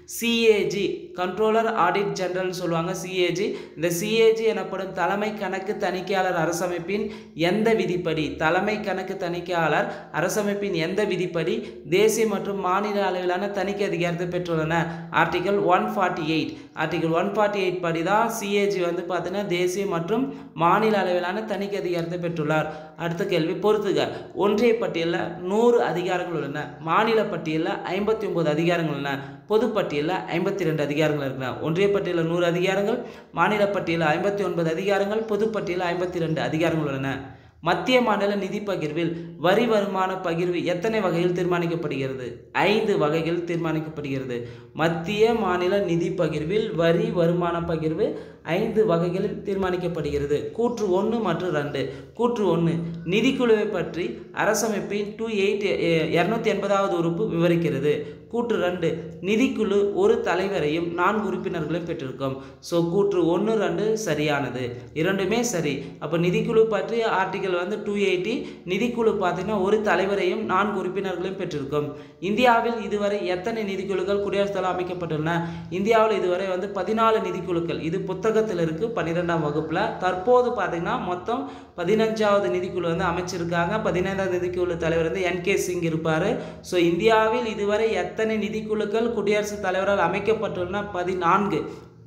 CAG controller audit general சொல்லுவாங்க சிஏஜி இந்த சிஏஜி எனப்படும் தலைமை கணக்கு தணிக்கையாளர் அரசமைப்பின் எந்த விதிப்படி தலைமை கணக்கு தணிக்கையாளர் அரசமைப்பின் எந்த விதிப்படி தேசிய மற்றும் மாநில அளவிலான தணிக்கை அதிகாரத்தை பெற்றுள்ளன article one forty eight article one forty eight படி தான் சிஏஜி வந்து பார்த்தீங்கன்னா தேசிய மற்றும் மாநில அளவிலான தணிக்கை அதிகாரத்தை பெற்றுள்ளார் அடுத்த கேள்வி பொறுத்துக ஒன்றிய பட்டியலில் நூறு அதிகாரங்கள் உள்ளன மாநில பட்டியலில் ஐம்பத்தி ஒன்பது அதிகாரங்கள் உள்ளன பொதுப்பட்டியலில் ஐம்பத்தி ரெண்டு அதிகாரங்கள் இருக்கின்றன ஒன்றிய பட்டியலில் நூறு அதிகாரங்கள் மாநில பட்டியலில் ஐம்பத்தி ஒன்பது அதிகாரங்கள் பொதுப்பட்டியலில் ஐம்பத்தி ரெண்டு அதிகாரங்கள் உள்ளன மத்திய மாநில நிதி பகிர்வில் வரி வருமான பகிர்வு எத்தனை வகையில் தீர்மானிக்கப்படுகிறது ஐந்து வகைகள் தீர்மானிக்கப்படுகிறது மத்திய மாநில நிதி பகிர்வில் வரி வருமான பகிர்வு ஐந்து வகைகளில் தீர்மானிக்கப்படுகிறது கூற்று ஒன்று மற்றும் ரெண்டு கூற்று ஒன்று நிதிக்குழுவை பற்றி அரசமைப்பின் டூ எயிட் இரநூத்தி எண்பதாவது உறுப்பு விவரிக்கிறது கூற்று ரெண்டு நிதிக்குழு ஒரு தலைவரையும் நான்கு உறுப்பினர்களையும் பெற்றிருக்கும் ஸோ கூற்று ஒன்று ரெண்டு சரியானது இரண்டுமே சரி அப்போ நிதிக்குழு பற்றி ஆர்டிகல் வந்து டூ எயிட்டி நிதிக்குழு பார்த்தீங்கன்னா ஒரு தலைவரையும் நான்கு உறுப்பினர்களையும் பெற்றிருக்கும் இந்தியாவில் இதுவரை எத்தனை நிதிக்குழுக்கள் குடியரசுத் தலைவர் அமைக்கப்பட்டுள்ளன இந்தியாவில் இதுவரை வந்து பதினாலு நிதிக்குழுக்கள் இது புத்தகத்தில் இருக்குது பன்னிரெண்டாம் வகுப்பில் தற்போது பார்த்தீங்கன்னா மொத்தம் பதினஞ்சாவது நிதிக்குழு வந்து அமைச்சிருக்காங்க பதினைந்தாவது நிதிக்குழு தலைவர் வந்து என் கே சிங் இருப்பார் ஸோ இந்தியாவில் இதுவரை எத்தனை நிதிக்குழுக்கள் குடியரசுத் தலைவரால் அமைக்கப்பட்டுள்ளன பதினான்கு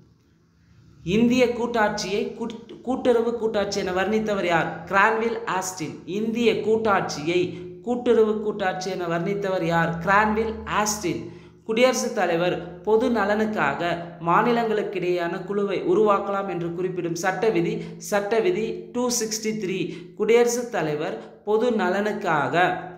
இந்திய கூட்டாட்சியை கூட்- கூட்டுறவு கூட்டாட்சி என வர்ணித்தவர் யார் கிரான்வில் ஆஸ்டின் இந்திய கூட்டாட்சியை கூட்டுறவு கூட்டாட்சி என வர்ணித்தவர் யார் கிரான்வில் ஆஸ்டின் குடியரசுத் தலைவர் பொது நலனுக்காக மாநிலங்களுக்கிடையேயான குழுவை உருவாக்கலாம் என்று குறிப்பிடும் சட்ட விதி சட்ட விதி டூ சிக்ஸ்டி த்ரீ குடியரசுத் தலைவர் பொது நலனுக்காக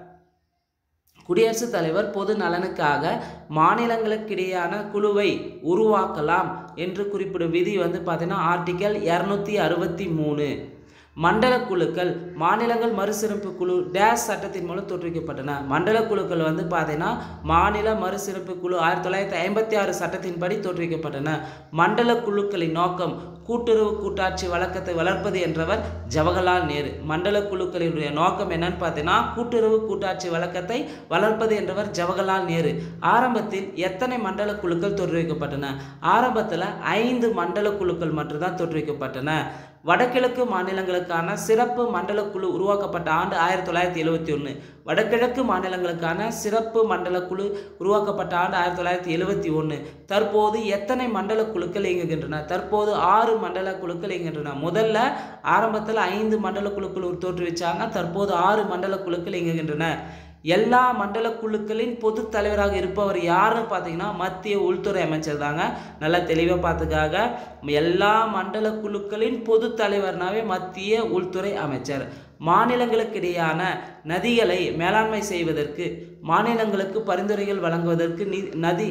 குடியரசுத் தலைவர் பொது நலனுக்காக மாநிலங்களுக்கிடையான குழுவை உருவாக்கலாம் என்று குறிப்பிடும் விதி வந்து பார்த்தீங்கன்னா ஆர்டிகல் இரநூத்தி அறுபத்தி மூணு மண்டல குழுக்கள் மாநிலங்கள் மறுசிறப்பு குழு டேஸ் சட்டத்தின் மூலம் தோற்றுவிக்கப்பட்டன மண்டல குழுக்கள் வந்து பார்த்தீங்கன்னா மாநில மறுசிறப்பு குழு ஆயிரத்தி தொள்ளாயிரத்தி ஐம்பத்தி ஆறு சட்டத்தின்படி தோற்றுவிக்கப்பட்டன மண்டல குழுக்களின் நோக்கம் கூட்டுறவு கூட்டாட்சி வழக்கத்தை வளர்ப்பது என்றவர் ஜவஹர்லால் நேரு மண்டல குழுக்களினுடைய நோக்கம் என்னன்னு பார்த்தீங்கன்னா கூட்டுறவு கூட்டாட்சி வழக்கத்தை வளர்ப்பது என்றவர் ஜவஹர்லால் நேரு ஆரம்பத்தில் எத்தனை மண்டல குழுக்கள் தோற்றுவிக்கப்பட்டன ஆரம்பத்தில் ஐந்து மண்டல குழுக்கள் மட்டும்தான் தோற்றுவிக்கப்பட்டன வடகிழக்கு மாநிலங்களுக்கான சிறப்பு மண்டல குழு உருவாக்கப்பட்ட ஆண்டு ஆயிரத்தி தொள்ளாயிரத்தி எழுவத்தி ஒன்று வடகிழக்கு மாநிலங்களுக்கான சிறப்பு மண்டல குழு உருவாக்கப்பட்ட ஆண்டு ஆயிரத்தி தொள்ளாயிரத்தி எழுவத்தி ஒன்று தற்போது எத்தனை மண்டல குழுக்கள் இயங்குகின்றன தற்போது ஆறு மண்டல குழுக்கள் இயங்குகின்றன முதல்ல ஆரம்பத்தில் ஐந்து மண்டல குழுக்கள் தோற்றுவிச்சாங்க தற்போது ஆறு மண்டல குழுக்கள் இயங்குகின்றன எல்லா மண்டல குழுக்களின் பொது தலைவராக இருப்பவர் யாருன்னு பார்த்தீங்கன்னா மத்திய உள்துறை அமைச்சர் தாங்க நல்லா தெளிவாக பார்த்துக்காக எல்லா மண்டல குழுக்களின் பொது தலைவர்னாவே மத்திய உள்துறை அமைச்சர் மாநிலங்களுக்கிடையான நதிகளை மேலாண்மை செய்வதற்கு மாநிலங்களுக்கு பரிந்துரைகள் வழங்குவதற்கு நி- நதி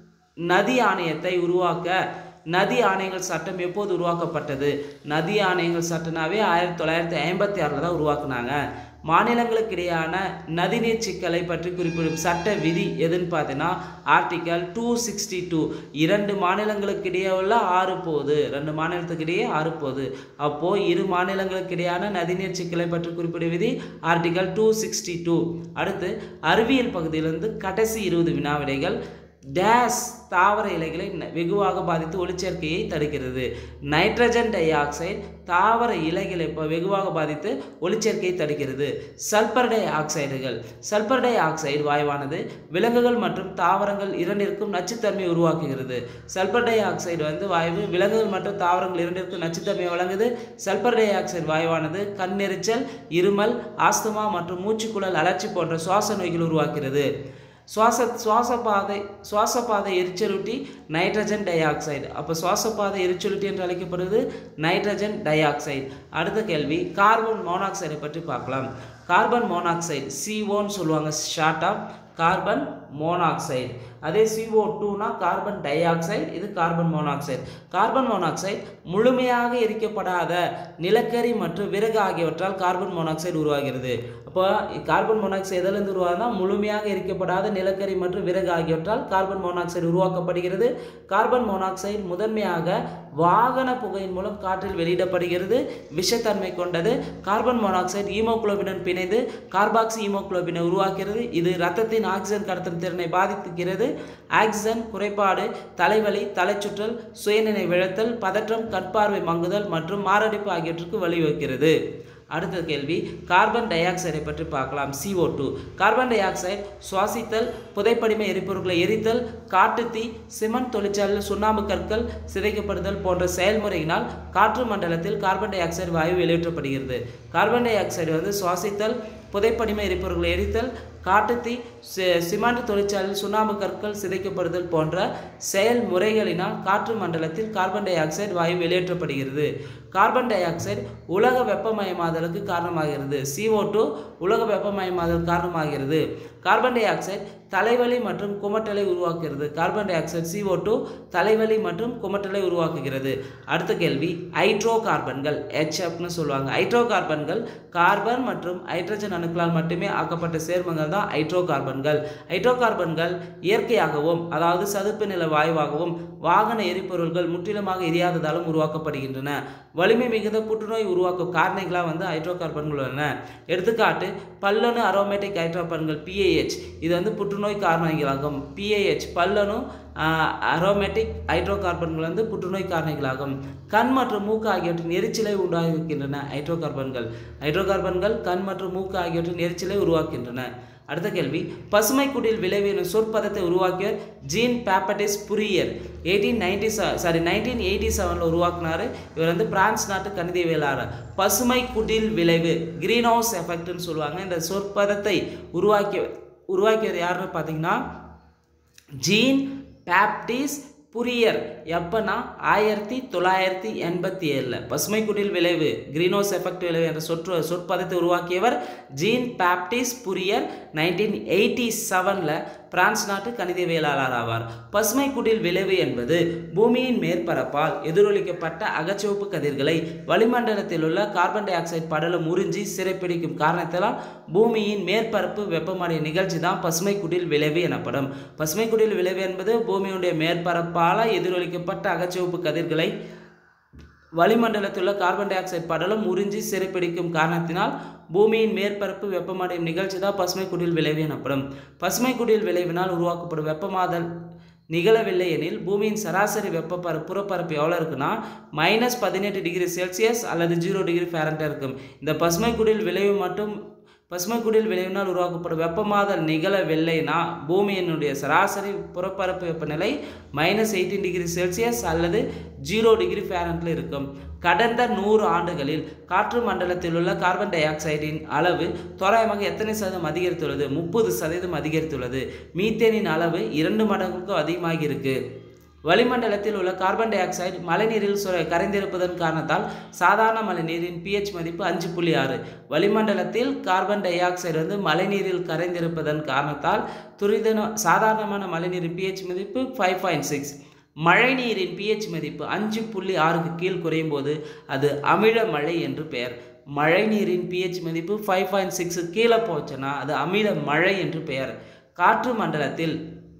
நதி ஆணையத்தை உருவாக்க நதி ஆணையங்கள் சட்டம் எப்போது உருவாக்கப்பட்டது நதி ஆணையங்கள் சட்டம்னாவே ஆயிரத்தி தொள்ளாயிரத்தி ஐம்பத்தி ஆறில் தான் உருவாக்குனாங்க மாநிலங்களுக்கிடையான நதிநீர் சிக்கலை பற்றி குறிப்பிடும் சட்ட விதி எதுன்னு பார்த்தீங்கன்னா ஆர்டிகல் டூ சிக்ஸ்டி டூ இரண்டு மாநிலங்களுக்கிடையே உள்ள ஆறு போகுது ரெண்டு மாநிலத்துக்கிடையே ஆறு போகுது அப்போது இரு மாநிலங்களுக்கிடையான நதிநீர் சிக்கலை பற்றி குறிப்பிடும் விதி ஆர்டிகல் டூ சிக்ஸ்டி டூ அடுத்து அறிவியல் பகுதியிலிருந்து கடைசி இருபது வினாவிடைகள் டேஸ் தாவர இலைகளை ந- வெகுவாக பாதித்து ஒளிச்சேர்க்கையை தடுக்கிறது நைட்ரஜன் டை ஆக்சைடு தாவர இலைகளை இப்போ வெகுவாக பாதித்து ஒளிச்சேர்க்கையை தடுக்கிறது சல்பர் டை ஆக்சைடுகள் சல்பர் டை ஆக்சைடு வாயுவானது விலங்குகள் மற்றும் தாவரங்கள் இரண்டிற்கும் நச்சுத்தன்மை உருவாக்குகிறது சல்பர் டை ஆக்சைடு வந்து வாயு விலங்குகள் மற்றும் தாவரங்கள் இரண்டிற்கும் நச்சுத்தன்மை வழங்குது சல்பர் டை ஆக்சைடு வாயுவானது கண்ணெரிச்சல் இருமல் ஆஸ்துமா மற்றும் மூச்சுக்குழல் அலர்ச்சி போன்ற சுவாச நோய்கள் உருவாக்குகிறது சுவாச சுவாசப்பாதை சுவாசப்பாதை எரிச்சலூட்டி நைட்ரஜன் டை ஆக்சைடு அப்போ சுவாசப்பாதை எரிச்சலூட்டி என்று அழைக்கப்படுவது நைட்ரஜன் டை ஆக்சைடு அடுத்த கேள்வி கார்பன் மோனாக்சைடை பற்றி பார்க்கலாம் கார்பன் மோனாக்சைடு சிஓன்னு சொல்லுவாங்க ஷார்ட்டாக கார்பன் மோனாக்சைடு அதே CO2 டூனா கார்பன் டை ஆக்சைடு இது கார்பன் மோனாக்சைடு கார்பன் மோனாக்சைடு முழுமையாக எரிக்கப்படாத நிலக்கரி மற்றும் விறகு ஆகியவற்றால் கார்பன் மோனாக்சைடு உருவாகிறது அப்போ கார்பன் மோனாக்சைடு எதிலிருந்து உருவாகுதுன்னா முழுமையாக எரிக்கப்படாத நிலக்கரி மற்றும் விறகு ஆகியவற்றால் கார்பன் மோனாக்சைடு உருவாக்கப்படுகிறது கார்பன் மோனாக்சைடு முதன்மையாக வாகன புகையின் மூலம் காற்றில் வெளியிடப்படுகிறது விஷத்தன்மை கொண்டது கார்பன் மோனாக்சைடு ஈமோகுளோபினுடன் பிணைந்து கார்பாக்சி ஈமோகுளோபினை உருவாக்குகிறது இது இரத்தத்தின் ஆக்சிஜன் கடத்தும் திறனை பாதிக்கிறது ஆக்சிஜன் குறைபாடு தலைவலி தலைச்சுற்றல் சுயநினை விழத்தல் பதற்றம் கண்பார்வை மங்குதல் மற்றும் மாரடைப்பு ஆகியவற்றுக்கு வழிவகுக்கிறது அடுத்த கேள்வி கார்பன் டை ஆக்சைடை பற்றி பார்க்கலாம் CO2 two carbon dioxide சுவாசித்தல் புதைப்படிம எரிபொருட்களை எரித்தல் காட்டுத்தீ சிமெண்ட் தொழிற்சாலையில் சுண்ணாம்பு கற்கள் சிதைக்கப்படுதல் போன்ற செயல்முறையினால் காற்று மண்டலத்தில் கார்பன் டை ஆக்சைடு வாயு வெளியேற்றப்படுகிறது கார்பன் டை ஆக்சைடு வந்து சுவாசித்தல் புதைப்படிம எரிபொருட்களை எரித்தல் காட்டுத்தீ சி- சிமெண்ட் தொழிற்சாலையில் சுண்ணாம்பு கற்கள் சிதைக்கப்படுதல் போன்ற செயல்முறைகளினால் காற்று மண்டலத்தில் கார்பன் டை ஆக்சைடு வாயு வெளியேற்றப்படுகிறது கார்பன் டை ஆக்சைடு உலக வெப்பமயமாதலுக்கு காரணமாகிறது CO2 டூ உலக வெப்பமயமாதல் காரணமாகிறது கார்பன் டை ஆக்சைடு தலைவலி மற்றும் குமட்டலை உருவாக்குகிறது carbon di oxide CO2 two தலைவலி மற்றும் குமட்டலை உருவாக்குகிறது அடுத்த கேள்வி ஹைட்ரோ கார்பன்கள் HFன்னு சொல்லுவாங்க ஹைட்ரோ கார்பன்கள் கார்பன் மற்றும் ஹைட்ரஜன் அணுக்களால் மட்டுமே ஆக்கப்பட்ட சேர்மங்கள் தான் ஹைட்ரோ கார்பன்கள் ஹைட்ரோ கார்பன்கள் இயற்கையாகவும் அதாவது சதுப்பு நில வாயுவாகவும் வாகன எரிபொருள்கள் முற்றிலுமாக எரியாததாலும் உருவாக்கப்படுகின்றன வலிமை மிகுந்த புற்றுநோய் உருவாக்கும் காரணிகளாக வந்து ஹைட்ரோ கார்பன்கள் உள்ளன எடுத்துக்காட்டு பல்லணு அரோமேட்டிக் ஹைட்ரோகார்பன்கள் பிஏஹெச் இது வந்து புற்றுநோய் காரணிகளாகும் பிஏஹெச் பல்லணு அரோமேட்டிக் ஹைட்ரோ கார்பன்கள் வந்து புற்றுநோய் காரணிகளாகும் கண் மற்றும் மூக்கு ஆகியவற்றின் எரிச்சலை உண்டாக்குகின்றன ஹைட்ரோ கார்பன்கள் ஹைட்ரோ கார்பன்கள் கண் மற்றும் மூக்கு ஆகியவற்றின் எரிச்சலை உருவாக்குகின்றன அடுத்த கேள்வி பசுமை குடில் விளைவு எனும் சொற்பதத்தை உருவாக்கியவர் Jean Baptiste Fourier eighteen ninety sorry nineteen eighty செவனில் உருவாக்குனாரு இவர் வந்து பிரான்ஸ் நாட்டு கணிதவியலாளர் பசுமை குடில் விளைவு கிரீன் ஹவுஸ் எஃபெக்ட்னு சொல்லுவாங்க இந்த சொற்பதத்தை உருவாக்கிய உருவாக்கியவர் யாருன்னு பார்த்தீங்கன்னா ஜீன் பேப்டிஸ் புரியர் எப்போனா ஆயிரத்தி தொள்ளாயிரத்தி எண்பத்தி ஏழில் பசுமை குடில் விளைவு கிரீனோஸ் எஃபெக்ட் விளைவு என்ற சொற்று சொற்பதத்தை உருவாக்கியவர் Jean Baptiste Fourier nineteen eighty செவனில் பிரான்ஸ் நாட்டு கணிதவியலாளர் ஆவார் பசுமை குடில் விளைவு என்பது பூமியின் மேற்பரப்பால் எதிரொலிக்கப்பட்ட அகச்சிவப்பு கதிர்களை வளிமண்டலத்தில் உள்ள கார்பன் டை ஆக்சைடு படலம் உறிஞ்சி சிறைப்பிடிக்கும் காரணத்தினால் பூமியின் மேற்பரப்பு வெப்பமடைய நிகழ்ச்சி தான் பசுமை குடில் விளைவு எனப்படும் பசுமை குடில் விளைவு என்பது பூமியுடைய மேற்பரப்பால் எதிரொலிக்கப்பட்ட அகச்சிவப்பு கதிர்களை வளிமண்டலத்தில் உள்ள கார்பன் டை ஆக்சைடு படலம் உறிஞ்சி சிறைப்பிடிக்கும் காரணத்தினால் பூமியின் மேற்பரப்பு வெப்பமடையும் நிகழ்ச்சி தான் பசுமை குடில் விளைவு எனப்படும் பசுமை குடில் விளைவினால் உருவாக்கப்படும் வெப்பமாதல் நிகழவில்லை எனில் பூமியின் சராசரி வெப்ப புறப்பரப்பு எவ்வளோ இருக்குன்னா மைனஸ் பதினெட்டு டிகிரி செல்சியஸ் அல்லது ஜீரோ டிகிரி ஃபேரண்டாக இருக்கும் இந்த பசுமை குடில் விளைவு மட்டும் பசுமை குடில் விளைவினால் உருவாக்கப்படும் வெப்பமாதல் நிகழவில்லைனா பூமியினுடைய சராசரி புறப்பரப்பு வெப்பநிலை மைனஸ் எயிட்டீன் டிகிரி செல்சியஸ் அல்லது ஜீரோ டிகிரி ஃபேரண்டில் இருக்கும் கடந்த நூறு ஆண்டுகளில் காற்று மண்டலத்தில் உள்ள கார்பன் டை ஆக்சைடின் அளவு தோராயமாக எத்தனை சதவீதம் அதிகரித்துள்ளது முப்பது சதவீதம் அதிகரித்துள்ளது மீத்தேனின் அளவு இரண்டு மடங்குக்கும் அதிகமாகி இருக்கு வளிமண்டலத்தில் உள்ள கார்பன் டை ஆக்சைடு மழைநீரில் சுர கரைந்திருப்பதன் காரணத்தால் சாதாரண மழைநீரின் pH மதிப்பு அஞ்சு புள்ளி ஆறு வளிமண்டலத்தில் கார்பன் டை ஆக்சைடு வந்து மழைநீரில் கரைந்திருப்பதன் காரணத்தால் துரிதன சாதாரணமான மழைநீரின் pH மதிப்பு ஃபைவ் பாயிண்ட் சிக்ஸ் மழைநீரின் pH மதிப்பு அஞ்சு புள்ளி ஆறுக்கு கீழ் குறையும் போது அது அமில மழை என்று பெயர் மழைநீரின் pH மதிப்பு ஃபைவ் பாயிண்ட் சிக்ஸு கீழே போச்சுன்னா அது அமில மழை என்று பெயர் காற்று மண்டலத்தில்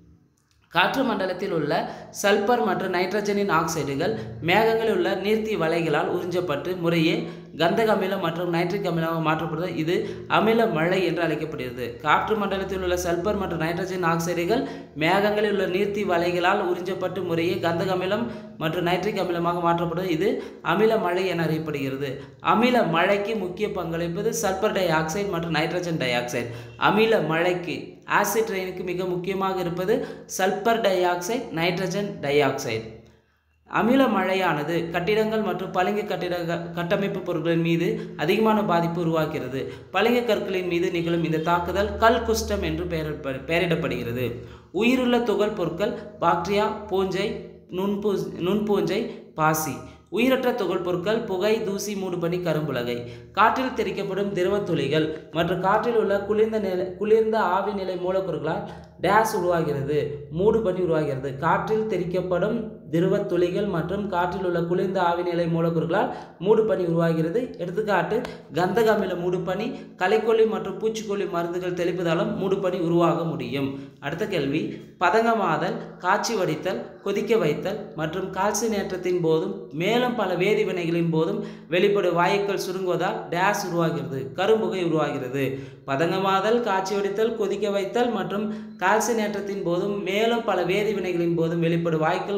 காற்று மண்டலத்தில் உள்ள சல்பர் மற்றும் நைட்ரஜனின் ஆக்சைடுகள் மேகங்களில் உள்ள நீர்த்தி வலைகளால் உறிஞ்சப்பட்டு முறையே கந்தக அமிலம் மற்றும் நைட்ரிக் அமிலமாக மாற்றப்படுது இது அமில மழை என்று அழைக்கப்படுகிறது காற்று மண்டலத்தில் உள்ள சல்பர் மற்றும் நைட்ரஜன் ஆக்சைடுகள் மேகங்களில் உள்ள நீர்த்தி வலைகளால் உறிஞ்சப்பட்டு முறையே கந்தக அமிலம் மற்றும் நைட்ரிக் அமிலமாக மாற்றப்படுவது இது அமில மழை என அறியப்படுகிறது அமில மழைக்கு முக்கிய பங்களிப்பது சல்பர் டை ஆக்சைடு மற்றும் நைட்ரஜன் டை ஆக்சைடு அமில மழைக்கு ஆசிட் ரெயினுக்கு மிக முக்கியமாக இருப்பது sulphur dioxide nitrogen dioxide அமில மழையானது கட்டிடங்கள் மற்றும் பளிங்கு கட்டிட கட்டமைப்பு பொருட்களின் மீது அதிகமான பாதிப்பு உருவாக்குகிறது பளிங்கு கற்களின் மீது நிகழும் இந்த தாக்குதல் கல் குஷ்டம் என்று பெயரிடப்ப- பெயரிடப்படுகிறது உயிருள்ள துகள் பொருட்கள் பாக்டீரியா பூஞ்சை நுண்பூ நுண்பூஞ்சை பாசி உயிரற்ற துகள் பொருட்கள் புகை தூசி மூடுபனி கரும்புலகை காற்றில் தெறிக்கப்படும் திரவத் துளிகள் மற்றும் காற்றில் உள்ள குளிர்ந்த நிலை குளிர்ந்த ஆவி நிலை மூலப்பொருட்களால் டேஸ் உருவாகிறது மூடுபனி உருவாகிறது காற்றில் தெறிக்கப்படும் திரவத் துளிகள் மற்றும் காற்றில் உள்ள குளிர்ந்த ஆவி நிலை மூலப்பொருட்களால் மூடுபனி உருவாகிறது எடுத்துக்காட்டு கந்தக அமில மூடுபனி களைக்கொல்லி மற்றும் பூச்சிக்கொல்லி மருந்துகள் தெளிப்பதாலும் மூடுபனி உருவாக முடியும் அடுத்த கேள்வி பதங்கமாதல் காய்ச்சி வடித்தல் கொதிக்க வைத்தல் மற்றும் கால்சினேற்றத்தின் போதும் மேலும் பல வேதிவினைகளின் போதும் வெளிப்படும் வாயுக்கள் சுருங்குவதால் டேஸ் உருவாகிறது கரும்புகை உருவாகிறது பதங்கமாதல் காய்ச்சி வடித்தல் கொதிக்க வைத்தல் மற்றும் கால்சினேற்றத்தின் போதும் மேலும் பல வேதிவினைகளின் போதும் வெளிப்படும் வாயுக்கள் சுருங்குவதால்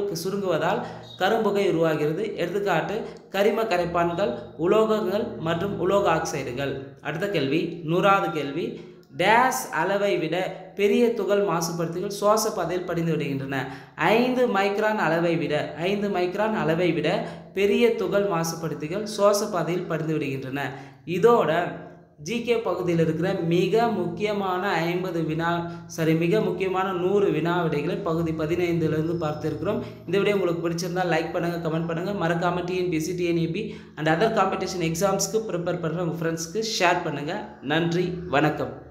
சுருங்குவதால் கரும்புகை உருவாகிறது எடுத்துக்காட்டு கரிம கரைப்பான்கள் உலோகங்கள் மற்றும் உலோக ஆக்சைடுகள் அடுத்த கேள்வி நூறாவது கேள்வி டேஸ் அளவை விட பெரிய துகள் மாசுபடுத்திகள் சுவாச பாதையில் படிந்து விடுகின்றன ஐந்து மைக்ரான் அளவை விட ஐந்து மைக்ரான் அளவை விட பெரிய துகள் மாசுபடுத்திகள் சுவாச பாதையில் படிந்து விடுகின்றன இதோட ஜிகே பகுதியில் இருக்கிற மிக முக்கியமான ஐம்பது வினா சரி மிக முக்கியமான நூறு வினா விடைகளை பகுதி பதினைந்துலேருந்து பார்த்துருக்கிறோம் இந்த வீடியோ உங்களுக்கு பிடிச்சிருந்தா லைக் பண்ணுங்கள் கமெண்ட் பண்ணுங்கள் மறக்காமல் TNPSC TNEB and other competition எக்ஸாம்ஸ்க்கு ப்ரிப்பேர் பண்ணுற உங்கள் ஃப்ரெண்ட்ஸ்க்கு ஷேர் பண்ணுங்கள் நன்றி வணக்கம்